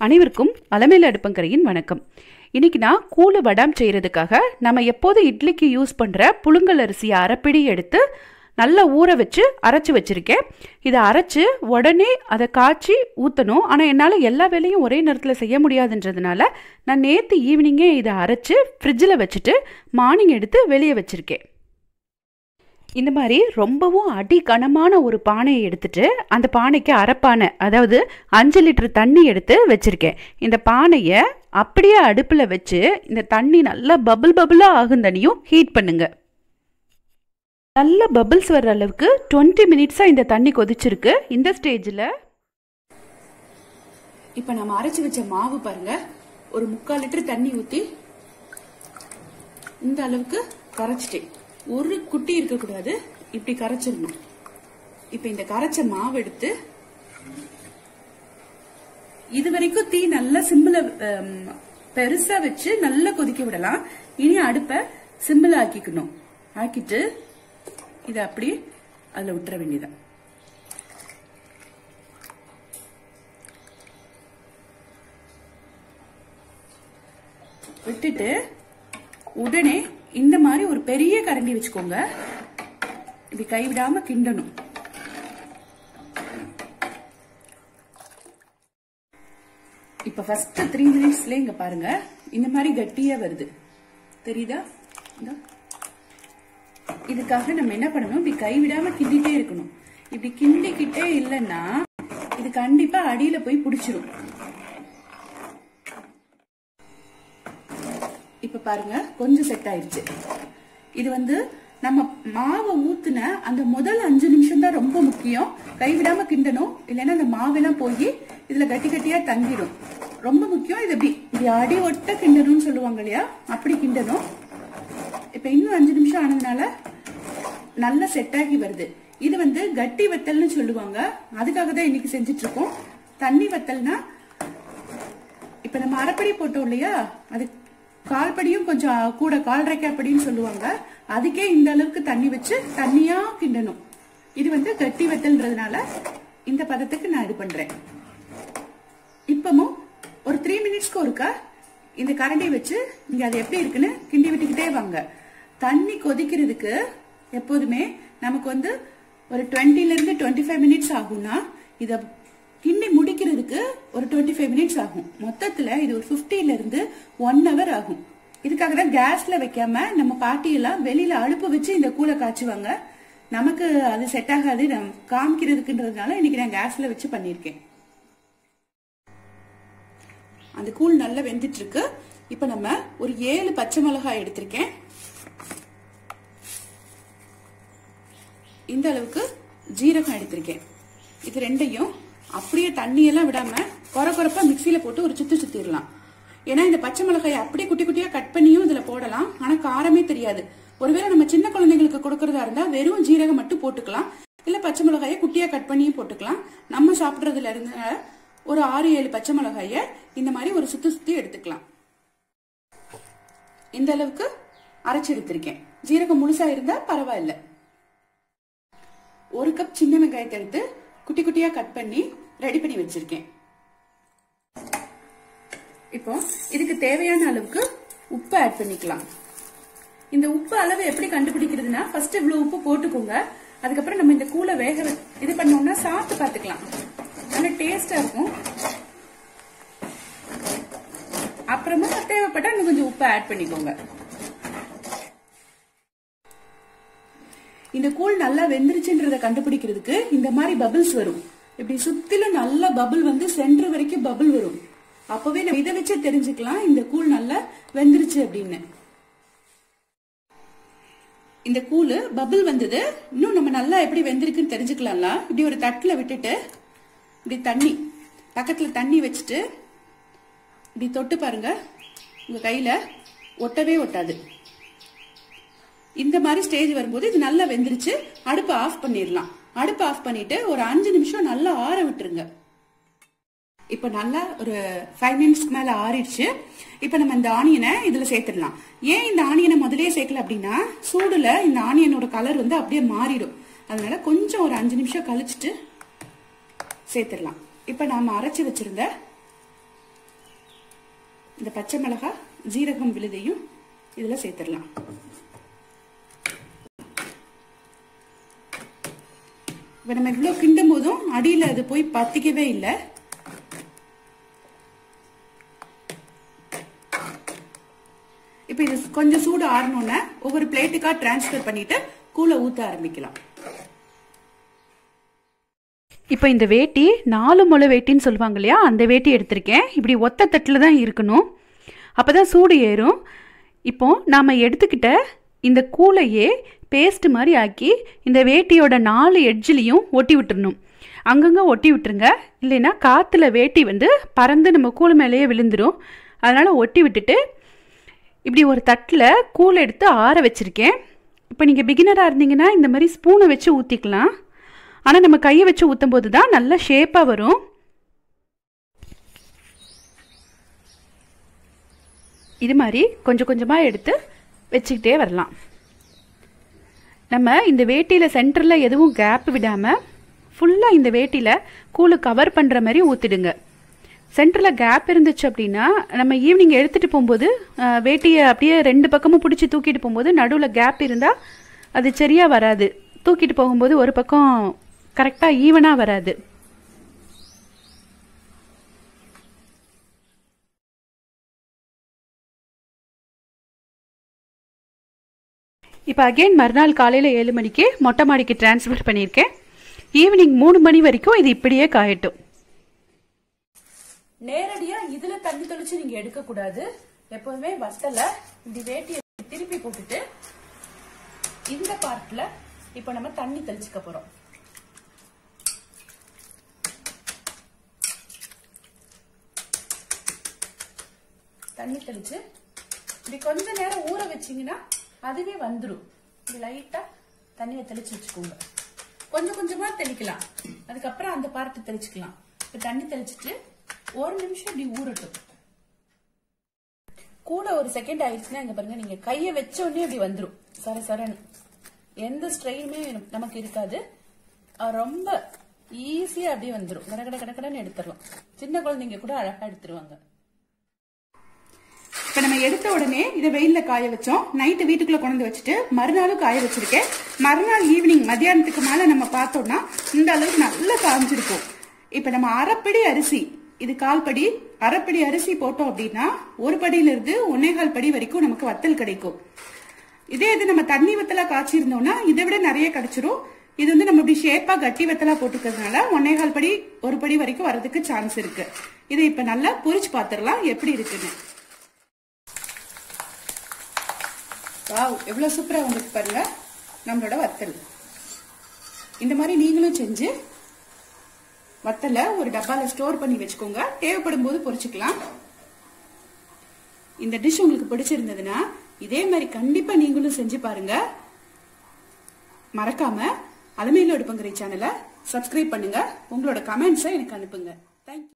அனைவருக்கும் அலமேல அடுப்பங்கரையின் வணக்கம் இன்னைக்கு நான் கூழு வடாம் செய்கிறதுக்காக நம்ம எப்போது இட்லிக்கு யூஸ் பண்ணுற புழுங்கல் அரிசியை அரைப்பிடி எடுத்து நல்லா ஊற வச்சு அரைச்சி வச்சுருக்கேன் இதை அரைச்சி உடனே அதை காய்ச்சி ஊற்றணும் ஆனால் என்னால் எல்லா வேலையும் ஒரே நேரத்தில் செய்ய முடியாதுன்றதுனால நான் நேற்று ஈவினிங்கே இதை அரைச்சி ஃப்ரிட்ஜில் வச்சுட்டு மார்னிங் எடுத்து வெளியே வச்சுருக்கேன் இந்த மாதிரி ரொம்பவும் அடி கனமான ஒரு பானையை எடுத்துட்டு அந்த பானைக்கு அரைப்பானை அதாவது அஞ்சு லிட்டர் தண்ணி எடுத்து வச்சுருக்கேன் இந்த பானையை அப்படியே அடுப்பில் வச்சு இந்த தண்ணி நல்லா பபிள் பபிளாக ஆகும் தண்ணியும் ஹீட் பண்ணுங்க நல்ல பபிள்ஸ் வர்ற அளவுக்கு டுவெண்ட்டி மினிட்ஸாக இந்த தண்ணி கொதிச்சிருக்கு இந்த ஸ்டேஜில் இப்போ நம்ம அரைச்சி வச்ச மாவு பாருங்க ஒரு முக்கால் லிட்டர் தண்ணி ஊற்றி இந்த அளவுக்கு கரைச்சிட்டேன் ஒரு குட்டி இருக்கக்கூடாது இப்படி கரைச்சிடணும் இப்ப இந்த கரைச்ச மாவு எடுத்து இது வரைக்கும் தீ நல்லா சிம்பிள பெருசா வச்சு நல்லா கொதிக்க விடலாம் இனி அடுப்ப சிம்பிள் ஆக்கிக்கணும் ஆக்கிட்டு இத அப்படி அதுல விட்டுற வேண்டியதான் விட்டுட்டு உடனே இந்த மாதிரி ஒரு பெரிய கரண்டி வச்சுக்கோங்க இப்படி கைவிடாம கிண்டணும் இப்ப ஃபர்ஸ்ட் த்ரீ மினிட்ஸ்ல இங்க பாருங்க இந்த மாதிரி கட்டியா வருது தெரியுதா இதுக்காக நம்ம என்ன பண்ணணும் இப்படி கைவிடாம கிண்டிட்டே இருக்கணும் இப்படி கிண்டிக்கிட்டே இல்லைன்னா இது கண்டிப்பா அடியில போய் பிடிச்சிரும் இப்ப பாருங்க கொஞ்சம் செட் ஆயிடுச்சு இது வந்து நம்ம மாவை ஊத்துன அந்த முதல் அஞ்சு நிமிஷம் தான் ரொம்ப முக்கியம் கைவிடாம கிண்டணும் இல்லைன்னா அந்த மாவெல்லாம் போய் இதுல கட்டி கட்டியா தங்கிடும் ரொம்ப முக்கியம் இது இப்படி இப்படி அடி ஒட்ட கிண்டணும்னு சொல்லுவாங்க இல்லையா அப்படி கிண்டணும் இப்ப இன்னும் அஞ்சு நிமிஷம் ஆனதுனால நல்லா செட் ஆகி வருது இது வந்து கட்டி வத்தல்னு சொல்லுவாங்க அதுக்காக தான் இன்னைக்கு செஞ்சுட்டு இருக்கோம் தண்ணி வத்தல்னா இப்ப நம்ம அரைப்படி போட்டோம் இல்லையா அது கால்படியும் கொஞ்சம் கூட கால்ரைக்காப்படின்னு சொல்லுவாங்க அதுக்கே இந்த அளவுக்கு தண்ணி வச்சு தண்ணியா கிண்டணும் இது வந்து கட்டி வெத்தல்ன்றதுனால இந்த பதத்துக்கு நான் இது பண்றேன் இப்பமும் ஒரு த்ரீ மினிட்ஸ்க்கு ஒருக்கா இந்த கரண்டி வச்சு இங்க அது எப்படி இருக்குன்னு கிண்டி விட்டுக்கிட்டே வாங்க தண்ணி கொதிக்கிறதுக்கு எப்போதுமே நமக்கு வந்து ஒரு டுவெண்ட்டில இருந்து டுவெண்ட்டி ஃபைவ் மினிட்ஸ் ஆகும்னா இத கிண்டி முடிக்கிறதுக்கு ஒரு டுவெண்ட்டி ஃபைவ் மினிட்ஸ் ஆகும் மொத்தத்துல இது ஒரு பிப்டில இருந்து ஒன் ஹவர் ஆகும் இதுக்காக தான் கேஸ்ல வைக்காம நம்ம பாட்டியெல்லாம் வெளியில அடுப்பு வச்சு இந்த கூலை காய்ச்சுவாங்க நமக்கு அது செட் ஆகாது காமிக்கிறதுக்குன்றதுனால இன்னைக்கு நான் கேஸ்ல வச்சு பண்ணிருக்கேன் அந்த கூழ் நல்லா வெந்துட்டு இருக்கு இப்ப நம்ம ஒரு ஏழு பச்சை மிளகாய் எடுத்திருக்கேன் இந்த அளவுக்கு ஜீரகம் எடுத்திருக்கேன் இது ரெண்டையும் அப்படியே தண்ணியெல்லாம் விடாம குறை குறைப்பா மிக்சியில போட்டு ஒரு சுத்து சுத்திடலாம் ஏன்னா இந்த பச்சை மிளகாயை அப்படியே குட்டி குட்டியா கட் பண்ணியும் இதுல போடலாம் ஆனா காரமே தெரியாது ஒருவேளை நம்ம சின்ன குழந்தைங்களுக்கு கொடுக்கறதா இருந்தா வெறும் ஜீரகம் மட்டும் போட்டுக்கலாம் இல்ல பச்சை மிளகாயை குட்டியா கட் பண்ணியும் போட்டுக்கலாம் நம்ம சாப்பிடுறதுல இருந்த ஒரு ஆறு ஏழு பச்சை மிளகாய இந்த மாதிரி ஒரு சுத்து சுத்தி எடுத்துக்கலாம் இந்த அளவுக்கு அரைச்சு எடுத்திருக்கேன் ஜீரகம் முழுசா இருந்தா பரவாயில்ல ஒரு கப் சின்ன வெங்காயத்தை எடுத்து குட்டி குட்டியா கட் பண்ணி ரெடி பண்ணி வச்சிருக்கேன் இப்போ இதுக்கு தேவையான அளவுக்கு உப்பு ஆட் பண்ணிக்கலாம் இந்த உப்பு அளவு எப்படி கண்டுபிடிக்கிறதுனா ஃபர்ஸ்ட் இவ்வளவு உப்பு போட்டுக்கோங்க அதுக்கப்புறம் நம்ம இந்த கூலை வேக இது பண்ணோம்னா சாப்பிட்டு பார்த்துக்கலாம் நல்ல டேஸ்டா இருக்கும் அப்புறமா தேவைப்பட்டா இன்னும் கொஞ்சம் உப்பு ஆட் பண்ணிக்கோங்க இந்த கூழ் நல்லா வெந்துருச்சுன்றத கண்டுபிடிக்கிறதுக்கு இந்த மாதிரி பபிள்ஸ் வரும் இப்படி சுத்திலும் நல்லா பபிள் வந்து சென்டர் வரைக்கும் பபிள் வரும் அப்பவே நம்ம இதை வச்சு தெரிஞ்சுக்கலாம் இந்த கூழ் நல்லா வெந்துருச்சு அப்படின்னு இந்த கூழ் பபிள் வந்தது இன்னும் நம்ம நல்லா எப்படி வெந்திருக்குன்னு தெரிஞ்சுக்கலாம்ல இப்படி ஒரு தட்டுல விட்டுட்டு இப்படி தண்ணி பக்கத்துல தண்ணி வச்சுட்டு இப்படி தொட்டு பாருங்க உங்க கையில ஒட்டவே ஒட்டாது இந்த மாதிரி ஸ்டேஜ் வரும்போது இது நல்லா வெந்துருச்சு அடுப்பை ஆஃப் பண்ணிடலாம் அடுப்பை ஆஃப் பண்ணிட்டு ஒரு அஞ்சு நிமிஷம் நல்லா ஆற விட்டுருங்க இப்ப நல்லா ஒரு ஃபைவ் மினிட்ஸ்க்கு மேல ஆறிடுச்சு இப்ப நம்ம இந்த ஆனியனை இதுல சேர்த்துடலாம் ஏன் இந்த ஆனியனை முதலே சேர்க்கல அப்படின்னா சூடுல இந்த ஆனியனோட கலர் வந்து அப்படியே மாறிடும் அதனால கொஞ்சம் ஒரு அஞ்சு நிமிஷம் கழிச்சிட்டு சேர்த்துடலாம் இப்ப நாம அரைச்சு வச்சிருந்த இந்த பச்சை மிளகாய் ஜீரகம் விழுதையும் இதுல சேர்த்துடலாம் இப்ப நம்ம இவ்வளவு கிண்டும் போதும் அடியில அது போய் பத்திக்கவே இல்லை இப்ப இது கொஞ்சம் சூடு ஆறணும்னா ஒவ்வொரு பிளேட்டுக்கா டிரான்ஸ்ஃபர் பண்ணிட்டு கூழ ஊத்த ஆரம்பிக்கலாம் இப்போ இந்த வேட்டி நாலு முளை வேட்டின்னு சொல்லுவாங்க இல்லையா அந்த வேட்டி எடுத்திருக்கேன் இப்படி ஒத்த தட்டில் தான் இருக்கணும் அப்போ தான் சூடு ஏறும் இப்போ நாம் எடுத்துக்கிட்ட இந்த கூலையே பேஸ்ட் மாதிரி ஆக்கி இந்த வேட்டியோட நாலு எட்ஜ்லேயும் ஒட்டி விட்டுறணும் அங்கங்கே ஒட்டி விட்டுருங்க இல்லைன்னா காற்றுல வேட்டி வந்து பறந்து நம்ம கூழ் மேலேயே விழுந்துடும் அதனால் ஒட்டி விட்டுட்டு இப்படி ஒரு தட்டில் கூழ் எடுத்து ஆற வச்சுருக்கேன் இப்போ நீங்கள் பிகினராக இருந்தீங்கன்னா இந்த மாதிரி ஸ்பூனை வச்சு ஊற்றிக்கலாம் ஆனால் நம்ம கையை வச்சு ஊற்றும் போது தான் நல்ல ஷேப்பாக வரும் இது மாதிரி கொஞ்சம் கொஞ்சமாக எடுத்து வச்சுக்கிட்டே வரலாம் நம்ம இந்த வேட்டியில் சென்டரில் எதுவும் கேப் விடாமல் ஃபுல்லாக இந்த வேட்டியில் கூழு கவர் பண்ணுற மாதிரி ஊற்றிடுங்க சென்டரில் கேப் இருந்துச்சு அப்படின்னா நம்ம ஈவினிங் எடுத்துகிட்டு போகும்போது அஹ், வேட்டியை அப்படியே ரெண்டு பக்கமும் பிடிச்சி தூக்கிட்டு போகும்போது நடுவில் கேப் இருந்தால் அது சரியாக வராது தூக்கிட்டு போகும்போது ஒரு பக்கம் கரெக்டாக ஈவனாக வராது இப்போ அகைன் மறுநாள் காலையில் ஏழு மணிக்கு மொட்டை மாடிக்கு ட்ரான்ஸ்ஃபர் பண்ணியிருக்கேன் ஈவினிங் மூணு மணி வரைக்கும் இது இப்படியே காயட்டும் நேரடியா இதுல தண்ணி தெளிச்சு நீங்க எடுக்க கூடாது எப்பவுமே வத்தல இப்படி வேட்டியை திருப்பி போட்டுட்டு இந்த பார்ட்ல இப்ப நம்ம தண்ணி தெளிச்சுக்க போறோம் தண்ணி தெளிச்சு இப்படி கொஞ்ச நேரம் ஊற வச்சீங்கன்னா அதுவே வந்துரும் இப்படி லைட்டா தண்ணியை தெளிச்சு வச்சுக்கோங்க கொஞ்சம் கொஞ்சமா தெளிக்கலாம் அதுக்கப்புறம் அந்த பார்த்து தெளிச்சுக்கலாம் இப்ப தண்ணி தெளிச்சிட்டு ஒரு நிமிஷம் இப்படி ஊறட்டும் கூட ஒரு செகண்ட் ஆயிடுச்சுன்னா இங்க பாருங்க நீங்க கைய வச்ச உடனே இப்படி வந்துரும் சர சரன்னு எந்த ஸ்ட்ரெயினுமே நமக்கு இருக்காது அஹ் ரொம்ப ஈஸியா அப்படியே வந்துரும் கட கட கடன்னு எடுத்துடலாம் சின்ன குழந்தைங்க கூட அழகா எடுத்துருவாங்க இப்ப நம்ம எடுத்த உடனே இதை வெயில்ல காய வச்சோம் நைட்டு வீட்டுக்குள்ள கொண்டு வச்சுட்டு மறுநாளும் காய வச்சிருக்கேன் மறுநாள் ஈவினிங் மத்தியானத்துக்கு மேல நம்ம பார்த்தோம்னா இந்த அளவுக்கு நல்லா காஞ்சிருக்கும் இப்ப நம்ம அரைப்படி அரிசி இது கால் படி அரைப்படி அரிசி போட்டோம் அப்படின்னா ஒரு படியில இருந்து ஒன்னேகால் படி வரைக்கும் நமக்கு வத்தல் கிடைக்கும் இதே இது நம்ம தண்ணி வத்தலா காய்ச்சிருந்தோம்னா இதை விட நிறைய கிடைச்சிரும் இது வந்து நம்ம இப்படி ஷேப்பா கட்டி வத்தலா போட்டுக்கிறதுனால ஒன்னேகால் படி ஒரு படி வரைக்கும் வரதுக்கு சான்ஸ் இருக்கு இதை இப்ப நல்லா பொரிச்சு பாத்திரலாம் எப்படி இருக்குன்னு வாவ் எவ்வளவு சூப்பரா உங்களுக்கு பாருங்க நம்மளோட வத்தல் இந்த மாதிரி நீங்களும் செஞ்சு வத்தலை ஒரு டப்பால ஸ்டோர் பண்ணி வச்சுக்கோங்க தேவைப்படும் போது பொரிச்சுக்கலாம் இந்த டிஷ் உங்களுக்கு பிடிச்சிருந்ததுன்னா இதே மாதிரி கண்டிப்பா நீங்களும் செஞ்சு பாருங்க மறக்காம அலமையில எடுப்பங்கிற சேனலை சப்ஸ்கிரைப் பண்ணுங்க உங்களோட கமெண்ட்ஸை எனக்கு அனுப்புங்க தேங்க்யூ